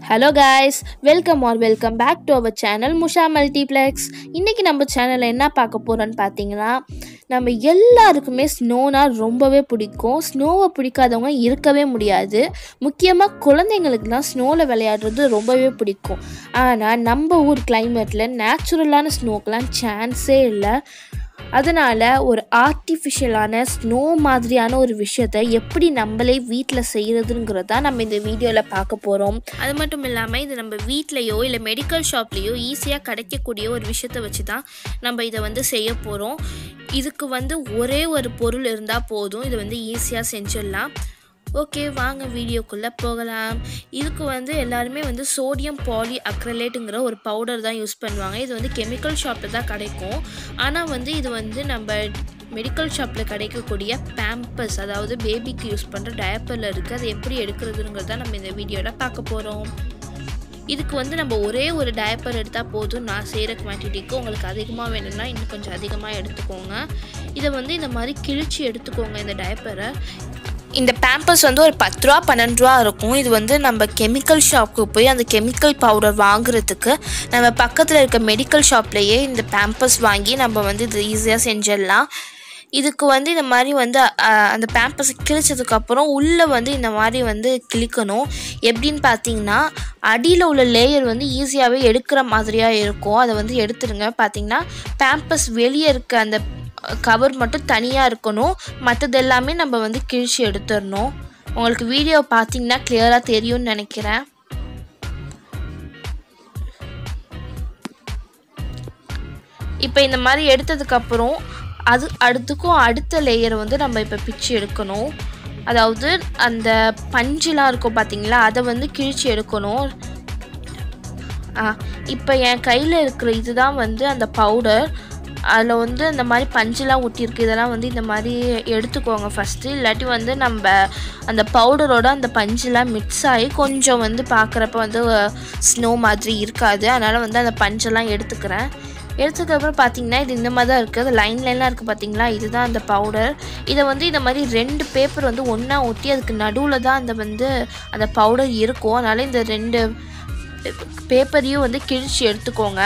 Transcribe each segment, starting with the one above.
hello guys welcome or welcome back to our channel Musha multiplex இன்றைக்கி நம்ம சேனலில் என்ன பார்க்க போகிறோன்னு பார்த்தீங்கன்னா நம்ம எல்லாருக்குமே ஸ்னோனா ரொம்பவே பிடிக்கும் ஸ்னோவை பிடிக்காதவங்க இருக்கவே முடியாது முக்கியமாக குழந்தைங்களுக்குலாம் ஸ்னோவில் விளையாடுறது ரொம்பவே பிடிக்கும் ஆனால் நம்ம ஊர் கிளைமேட்டில் நேச்சுரலான ஸ்னோக்கெலாம் சான்ஸே இல்லை அதனால் ஒரு ஆர்டிஃபிஷியலான ஸ்னோ மாதிரியான ஒரு விஷயத்தை எப்படி நம்மளே வீட்டில் செய்கிறதுங்கிறது தான் நம்ம இந்த வீடியோவில் பார்க்க போகிறோம் அது மட்டும் இல்லாமல் இது நம்ம வீட்லேயோ இல்லை மெடிக்கல் ஷாப்லேயோ ஈஸியாக கிடைக்கக்கூடிய ஒரு விஷயத்தை வச்சு தான் நம்ம இதை வந்து செய்ய போகிறோம் இதுக்கு வந்து ஒரே ஒரு பொருள் இருந்தால் போதும் இது வந்து ஈஸியாக செஞ்சிடலாம் ஓகே வாங்க வீடியோக்குள்ளே போகலாம் இதுக்கு வந்து எல்லாருமே வந்து சோடியம் பாலி அக்ரலேட்டுங்கிற ஒரு பவுடர் தான் யூஸ் பண்ணுவாங்க இது வந்து கெமிக்கல் ஷாப்பில் தான் கிடைக்கும் ஆனால் வந்து இது வந்து நம்ம மெடிக்கல் ஷாப்பில் கிடைக்கக்கூடிய பேம்பஸ் அதாவது பேபிக்கு யூஸ் பண்ணுற டயப்பரில் இருக்குது அதை எப்படி எடுக்கிறதுங்கிறது தான் நம்ம இந்த வீடியோவில் பார்க்க போகிறோம் இதுக்கு வந்து நம்ம ஒரே ஒரு டயப்பர் எடுத்தால் போதும் நான் செய்கிற குவான்டிட்டிக்கு உங்களுக்கு அதிகமாக வேணும்னா இன்னும் கொஞ்சம் அதிகமாக எடுத்துக்கோங்க இதை வந்து இந்த மாதிரி கிழிச்சு எடுத்துக்கோங்க இந்த டயப்பரை இந்த பேம்பர்ஸ் வந்து ஒரு பத்து ரூபா பன்னெண்டு ரூபா இருக்கும் இது வந்து நம்ம கெமிக்கல் ஷாப்புக்கு போய் அந்த கெமிக்கல் பவுடர் வாங்குறதுக்கு நம்ம பக்கத்தில் இருக்க மெடிக்கல் ஷாப்லேயே இந்த பேம்பர்ஸ் வாங்கி நம்ம வந்து இது ஈஸியாக செஞ்சிடலாம் இதுக்கு வந்து இந்த மாதிரி வந்து அஹ், அந்த பேம்பர்ஸ் கிழிச்சதுக்கப்புறம் உள்ளே வந்து இந்த மாதிரி வந்து கிழிக்கணும் எப்படின்னு பார்த்தீங்கன்னா அடியில் உள்ள லேயர் வந்து ஈஸியாகவே எடுக்கிற மாதிரியாக இருக்கும் அதை வந்து எடுத்துருங்க பார்த்தீங்கன்னா பேம்பர்ஸ் வெளியே இருக்க அந்த கவர் மட்டும் தனியாக இருக்கணும் மற்றது எல்லாமே நம்ம வந்து கிழிச்சு எடுத்துடணும் உங்களுக்கு வீடியோ பார்த்தீங்கன்னா கிளியராக தெரியும்னு நினைக்கிறேன் இப்போ இந்த மாதிரி எடுத்ததுக்கப்புறம் அது அடுத்துக்கும் அடுத்த லேயரை வந்து நம்ம இப்போ பிச்சு எடுக்கணும் அதாவது அந்த பஞ்சுலாம் இருக்கும் பார்த்தீங்களா அதை வந்து கிழிச்சு எடுக்கணும் ஆ இப்போ என் கையில் இருக்கிற இதுதான் வந்து அந்த பவுடர் அதில் வந்து இந்த மாதிரி பஞ்செலாம் ஒட்டியிருக்கு இதெல்லாம் வந்து இந்த மாதிரி எடுத்துக்கோங்க ஃபஸ்ட்டு இல்லாட்டி வந்து நம்ம அந்த பவுடரோட அந்த பஞ்செலாம் மிக்ஸ் ஆகி கொஞ்சம் வந்து பார்க்குறப்ப வந்து ஸ்னோ மாதிரி இருக்காது அதனால் வந்து அந்த பஞ்செல்லாம் எடுத்துக்கிறேன் எடுத்ததுக்கப்புறம் பார்த்தீங்கன்னா இது இந்த மாதிரி தான் இருக்குது அது லைன் லைன்லாம் இருக்குது பார்த்தீங்களா இதுதான் அந்த பவுடர் இதை வந்து இந்த மாதிரி ரெண்டு பேப்பர் வந்து ஒன்றா ஒட்டி அதுக்கு நடுவில் தான் அந்த வந்து அந்த பவுடர் இருக்கும் அதனால் இந்த ரெண்டு பேப்பரையும் வந்து கிழிச்சு எடுத்துக்கோங்க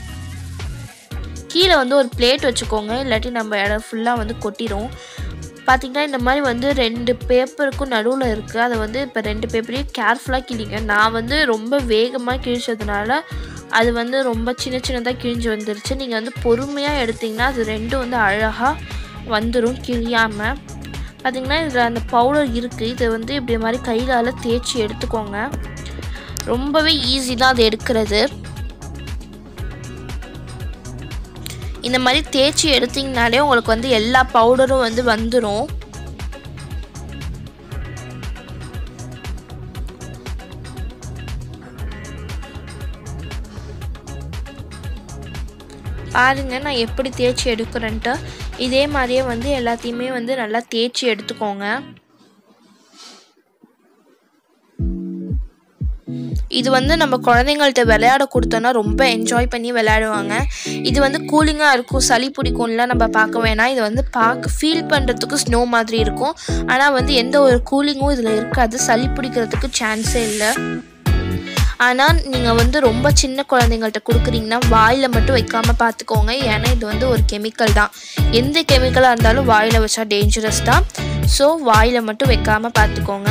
கீழே வந்து ஒரு பிளேட் வச்சுக்கோங்க இல்லாட்டி நம்ம இடம் ஃபுல்லாக வந்து கொட்டிடும் பார்த்தீங்கன்னா இந்த மாதிரி வந்து ரெண்டு பேப்பருக்கும் நடுவில் இருக்குது அதை வந்து இப்போ ரெண்டு பேப்பரையும் கேர்ஃபுல்லாக கிழிங்க நான் வந்து ரொம்ப வேகமாக கிழிச்சதுனால அது வந்து ரொம்ப சின்ன சின்னதாக கிழிஞ்சு வந்துருச்சு நீங்கள் வந்து பொறுமையாக எடுத்திங்கன்னா அது ரெண்டும் வந்து அழகாக வந்துடும் கிழியாமல் பார்த்தீங்கன்னா இதில் அந்த பவுடர் இருக்குது இதை வந்து இப்படி மாதிரி கையால் தேய்ச்சி எடுத்துக்கோங்க ரொம்பவே ஈஸி தான் அது எடுக்கிறது இந்த மாதிரி தேய்ச்சி எடுத்தீங்கனாலே உங்களுக்கு வந்து எல்லா பவுடரும் வந்து வந்துடும் பாருங்க நான் எப்படி தேய்ச்சி எடுக்கிறேன்ட்டு இதே மாதிரியே வந்து எல்லாத்தையுமே வந்து நல்லா தேய்ச்சி எடுத்துக்கோங்க இது வந்து நம்ம குழந்தைங்கள்ட்ட விளையாட கொடுத்தோன்னா ரொம்ப என்ஜாய் பண்ணி விளையாடுவாங்க இது வந்து கூலிங்காக இருக்கும் சளி பிடிக்கும்லாம் நம்ம பார்க்க வேணாம் இது வந்து பார்க்க ஃபீல் பண்ணுறதுக்கு ஸ்னோ மாதிரி இருக்கும் ஆனால் வந்து எந்த ஒரு கூலிங்கும் இதில் இருக்காது சளி பிடிக்கிறதுக்கு சான்ஸே இல்லை ஆனால் நீங்கள் வந்து ரொம்ப சின்ன குழந்தைங்கள்ட்ட கொடுக்குறீங்கன்னா வாயில் மட்டும் வைக்காமல் பார்த்துக்கோங்க ஏன்னா இது வந்து ஒரு கெமிக்கல் தான் எந்த கெமிக்கலாக இருந்தாலும் வாயில் வச்சா டேஞ்சரஸ் தான் ஸோ வாயில் மட்டும் வைக்காமல் பார்த்துக்கோங்க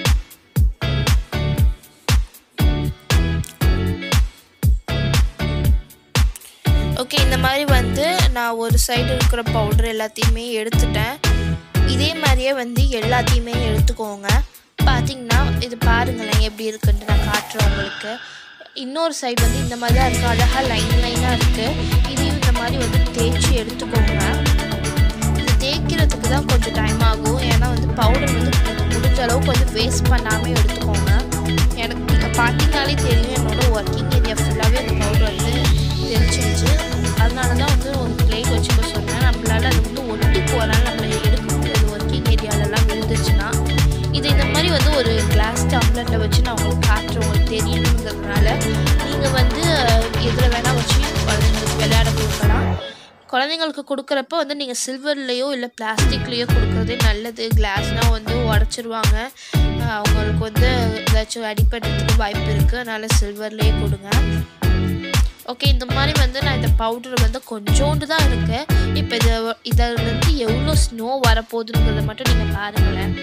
ஓகே இந்த மாதிரி வந்து நான் ஒரு சைடு இருக்கிற பவுடர் எல்லாத்தையுமே எடுத்துட்டேன் இதே மாதிரியே வந்து எல்லாத்தையுமே எடுத்துக்கோங்க பார்த்தீங்கன்னா இது பாருங்களேன் எப்படி இருக்குன்ட்டு நான் காட்டுறேன் உங்களுக்கு இன்னொரு சைடு வந்து இந்த மாதிரி தான் இருக்குது அழகாக லைன் லைனாக இருக்குது இதையும் இந்த மாதிரி வந்து தேய்ச்சி எடுத்துக்கோங்க இது தேய்க்கிறதுக்கு தான் கொஞ்சம் டைம் ஆகும் ஏன்னா வந்து பவுடர் வந்து முடிஞ்ச அளவுக்கு வந்து வேஸ்ட் பண்ணாமல் எடுத்துக்கோங்க எனக்கு நீங்கள் பார்த்தீங்கனாலே தெரியும் என்னோட ஒர்க்கிங் ஏரியா ஃபுல்லாகவே அந்த பவுடர் வந்து தெரிச்சிருச்சு அதனால தான் வந்து ஒரு பிளேட் வச்சுக்க சொன்னேன் நம்மளால அது வந்து ஒட்டி போகலாம் நம்மளை எடுக்க முடியாது ஒர்க்கிங் ஏரியாலலாம் விழுந்துச்சுன்னா இது இந்த மாதிரி வந்து ஒரு கிளாஸ் டம்ளரில் வச்சு நான் உங்களுக்கு காட்டுறேன் உங்களுக்கு தெரியணுங்கிறதுனால நீங்கள் வந்து எதில் வேணால் வச்சு குழந்தைங்களுக்கு விளையாட கொடுக்கலாம் குழந்தைங்களுக்கு கொடுக்குறப்ப வந்து நீங்கள் சில்வர்லேயோ இல்லை பிளாஸ்டிக்லேயோ கொடுக்குறதே நல்லது கிளாஸ்னால் வந்து உடச்சிருவாங்க அஹ், அவங்களுக்கு வந்து ஏதாச்சும் அடிபடுறதுக்கு வாய்ப்பு இருக்குது அதனால் சில்வர்லேயே கொடுங்க ஓகே இந்த மாதிரி வந்து நான் இந்த பவுடர் வந்து கொஞ்சோண்டு தான் இருக்கு இப்போ இதை இதிலேருந்து எவ்வளோ ஸ்னோ வரப்போகுதுங்கிறத மட்டும் நீங்கள் பாருங்களேன்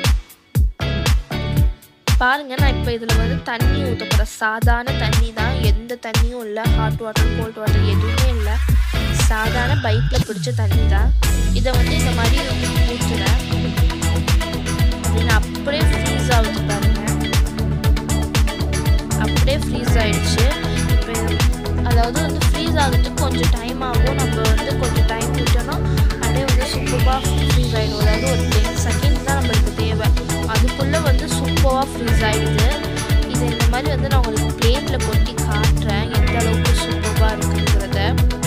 பாருங்க நான் இப்போ இதில் வந்து தண்ணி ஊற்ற போகிறேன் சாதாரண தண்ணி தான் எந்த தண்ணியும் இல்லை ஹாட் வாட்டர் கோல்ட் வாட்டர் எதுவுமே இல்லை சாதாரண பைப்பில் பிடிச்ச தண்ணி தான் இதை வந்து இந்த மாதிரி ஊற்றுறேன் அப்படின்னு அப்படியே ஃப்ரீஸ் ஆகுது பாருங்க அப்படியே ஃப்ரீஸ் ஆயிடுச்சு இப்போ அதாவது வந்து ஃப்ரீஸ் ஆகிறதுக்கு கொஞ்சம் டைம் ஆகும் நம்ம வந்து கொஞ்சம் டைம் விட்டோம்னா அப்படியே வந்து சூப்பராக ஃப்ரீஸ் ஆகிடும் அதாவது ஒரு டென் செகண்ட் தான் நம்மளுக்கு தேவை அதுக்குள்ளே வந்து சூப்பராக ஃப்ரீஸ் ஆகிடுது இது இந்த மாதிரி வந்து நான் உங்களுக்கு பிளேட்டில் கொட்டி காட்டுறேன் எந்த அளவுக்கு சூப்பராக இருக்குங்கிறத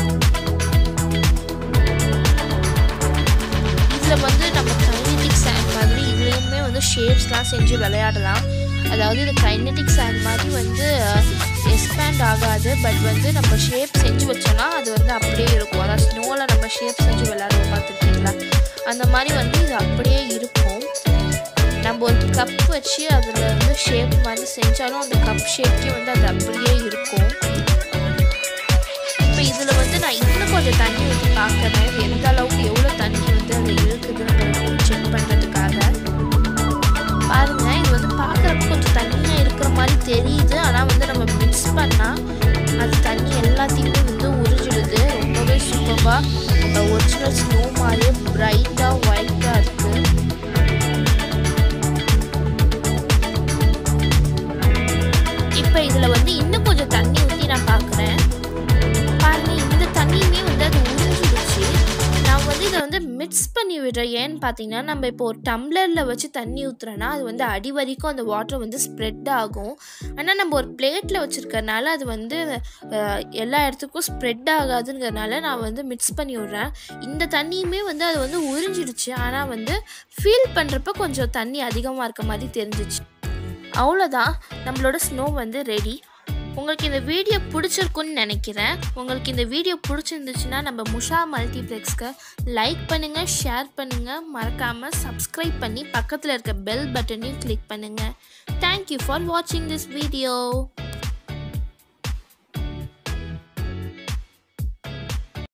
இதில் வந்து நம்ம கைனடிக் சேண்ட் மாதிரி இதுலேயுமே வந்து ஷேப்ஸ்லாம் செஞ்சு விளையாடலாம் அதாவது இது கைனடிக் சேண்ட் மாதிரி வந்து எக்ஸ்பேண்ட் ஆகாது பட் வந்து நம்ம ஷேப் செஞ்சு வச்சோம்னா அது வந்து அப்படியே இருக்கும் அதாவது ஸ்னோவில் நம்ம ஷேப் செஞ்சு விளையாடுவோம் பார்த்துருக்கீங்களா அந்த மாதிரி வந்து இது அப்படியே இருக்கும் நம்ம ஒரு கப் வச்சு அதில் வந்து ஷேப் மாதிரி செஞ்சாலும் அந்த கப் ஷேப்க்கே வந்து அது அப்படியே இருக்கும் இப்போ இதில் வந்து நான் இன்னும் கொஞ்சம் தண்ணி ஊற்றி பார்க்குறேன் இது எந்த அளவுக்கு எவ்வளோ தண்ணி வந்து அது இருக்குதுன்னு செக் பண்ணுறதுக்காக பாருங்க இது வந்து பார்க்குறப்ப கொஞ்சம் தண்ணியாக இருக்கிற மாதிரி தெரியுது ஆனால் வந்து நம்ம மிக்ஸ் பண்ணால் அது தண்ணி எல்லாத்தையுமே வந்து உறிஞ்சிடுது ரொம்பவே சூப்பராக ஒரிஜினல் ஸ்னோ மாதிரியே பிரைட்டாக ஒயிட்டாக இருக்குது இப்போ இதில் வந்து இன்னும் கொஞ்சம் தண்ணி ஊற்றி நான் பார்க்குறேன் பாருங்க இந்த தண்ணியுமே வந்து அது உறிஞ்சிடுச்சு நான் வந்து இதை வந்து மிக்ஸ் பண்ணி விடுறேன் ஏன்னு பார்த்தீங்கன்னா நம்ம இப்போ ஒரு டம்ளரில் வச்சு தண்ணி ஊற்றுறோன்னா அது வந்து அடி வரைக்கும் அந்த வாட்டர் வந்து ஸ்ப்ரெட் ஆகும் ஆனால் நம்ம ஒரு பிளேட்டில் வச்சுருக்கறனால அது வந்து அஹ், எல்லா இடத்துக்கும் ஸ்ப்ரெட் ஆகாதுங்கிறதுனால நான் வந்து மிக்ஸ் பண்ணி விடுறேன் இந்த தண்ணியுமே வந்து அது வந்து உறிஞ்சிடுச்சு ஆனால் வந்து ஃபீல் பண்ணுறப்ப கொஞ்சம் தண்ணி அதிகமாக இருக்க மாதிரி தெரிஞ்சிச்சு அவ்வளோதான் நம்மளோட ஸ்னோ வந்து ரெடி உங்களுக்கு இந்த வீடியோ பிடிச்சிருக்குன்னு நினைக்கிறேன் உங்களுக்கு இந்த வீடியோ பிடிச்சிருந்துச்சுன்னா நம்ம முஷா மல்டிப்ளெக்ஸ்க்கு லைக் பண்ணுங்கள் ஷேர் பண்ணுங்கள் மறக்காமல் சப்ஸ்கிரைப் பண்ணி பக்கத்தில் இருக்க பெல் பட்டனையும் கிளிக் பண்ணுங்கள் தேங்க்யூ ஃபார் வாட்சிங் திஸ் வீடியோ